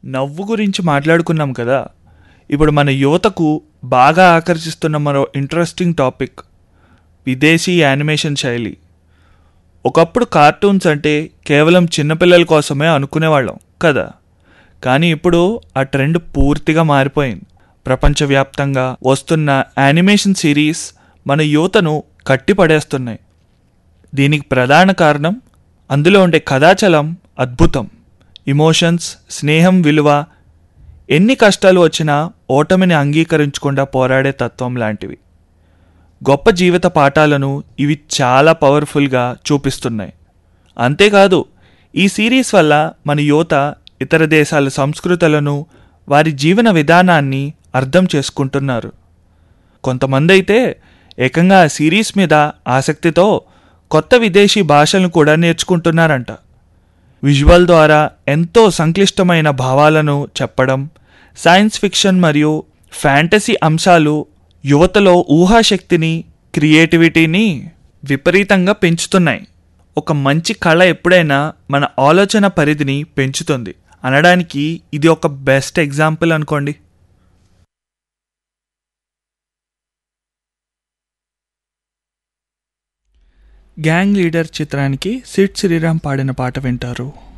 నవ్వు గురించి మాట్లాడుకున్నాం కదా ఇప్పుడు మన యువతకు బాగా ఆకర్షిస్తున్న మరో ఇంట్రెస్టింగ్ టాపిక్ విదేశీ యానిమేషన్ శైలి ఒకప్పుడు కార్టూన్స్ అంటే కేవలం చిన్నపిల్లల కోసమే అనుకునేవాళ్ళం కదా కానీ ఇప్పుడు ఆ ట్రెండ్ పూర్తిగా మారిపోయింది ప్రపంచవ్యాప్తంగా వస్తున్న యానిమేషన్ సిరీస్ మన యువతను కట్టిపడేస్తున్నాయి దీనికి ప్రధాన కారణం అందులో ఉండే కథాచలం అద్భుతం ఇమోషన్స్ స్నేహం విలువ ఎన్ని కష్టాలు వచ్చినా ఓటమిని అంగీకరించకుండా పోరాడే తత్వం లాంటివి గొప్ప జీవిత పాఠాలను ఇవి చాలా పవర్ఫుల్గా చూపిస్తున్నాయి అంతేకాదు ఈ సిరీస్ వల్ల మన యువత ఇతర దేశాల సంస్కృతులను వారి జీవన విధానాన్ని అర్థం చేసుకుంటున్నారు కొంతమంది అయితే ఏకంగా ఆ సిరీస్ మీద ఆసక్తితో కొత్త విదేశీ భాషలను కూడా నేర్చుకుంటున్నారంట విజువల్ ద్వారా ఎంతో సంక్లిష్టమైన భావాలను చెప్పడం సైన్స్ ఫిక్షన్ మరియు ఫ్యాంటసీ అంశాలు యువతలో ఊహాశక్తిని క్రియేటివిటీని విపరీతంగా పెంచుతున్నాయి ఒక మంచి కళ ఎప్పుడైనా మన ఆలోచన పరిధిని పెంచుతుంది అనడానికి ఇది ఒక బెస్ట్ ఎగ్జాంపుల్ అనుకోండి గ్యాంగ్ లీడర్ చిత్రానికి సిడ్ శ్రీరామ్ పాడిన పాట వింటారు